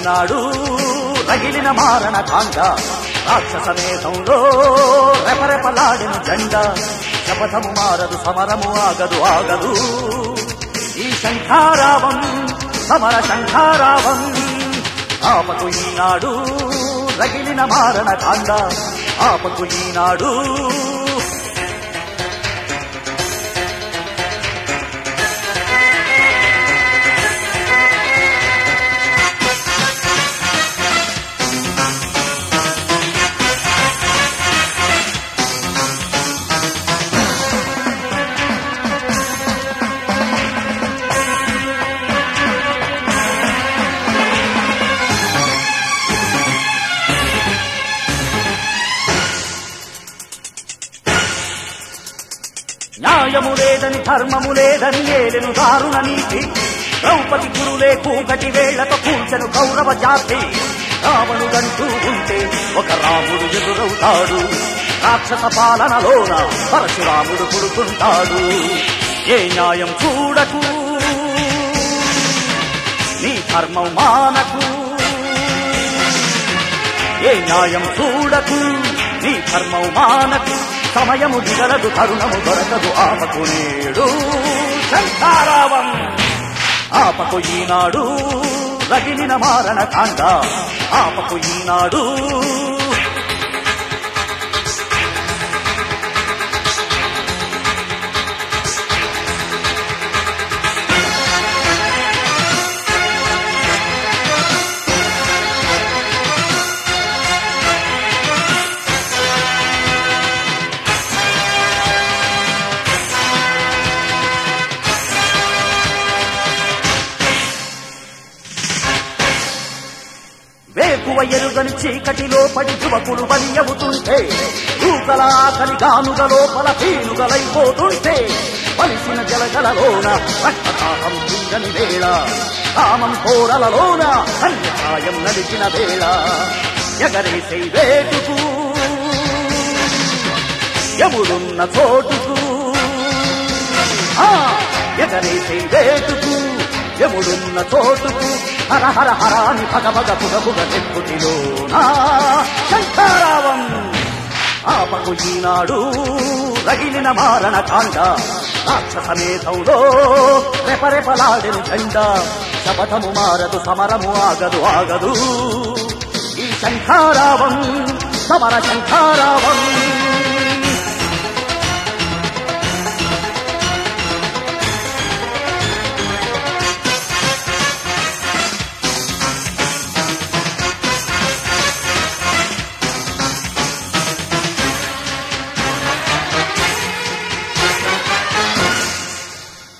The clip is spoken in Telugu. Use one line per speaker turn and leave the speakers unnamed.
ఈనాడు రగిలిన మారణ కాండ రాక్షస మేధంలో రెపరెపలాడిన జెండ శపథము మారదు సమరము ఆగదు ఆగదు ఈ శంఖారావం సమర శంఖారావం ఆపకు ఈనాడు రగిలిన మారణ కాండ ఆపకు ఈనాడు న్యాయము లేదని ధర్మము లేదని ఏలెను దారుణ నీతి ద్రౌపది గురులే కూకటి వేళ్లతో కూర్చను కౌరవ జాతి రావణుడంటూ ఉంటే ఒక రాముడు ఎదురవుతాడు రాక్షస పాలనలోన పరశురాముడు పుడుతుంటాడు ఏ న్యాయం చూడకు నీ ధర్మం మానకు ఏ న్యాయం చూడకు నీ ధర్మం మానకు సమయము దిగలదు తరుణము దొరకదు ఆపకు నేడు శంకారావం ఆపకు ఈనాడు రగిలిన మారణ కాండ ఆపకు ఈనాడు వేకువ ఎరుగని చీకటిలో పడి యువకులు బలి అవుతుంటే రూకల ఆకలి గానుగ లోపల పీనుగలైపోతుంటే పలిసిన జలగలలోన రక్తదాహం పింగని వేళ కామం కోరలలోన అన్యాయం నడిచిన వేళ ఎగరేసే వేటుకు ఎముడున్న చోటుకు ఆ, ఎగరేసే వేటుకు యముడున్న చోటుకు హర హర హరాని భగ భగ పుగ పుగ చెప్పుటిలోనా శంకారావం ఆపకు ఈనాడు రగిలిన మారణ కాండ రాక్షస మేధంలో రెపరెపలాడెను జెండ శపథము మారదు సమరము ఆగదు ఆగదు ఈ శంఖారావం సమర శంఖారావం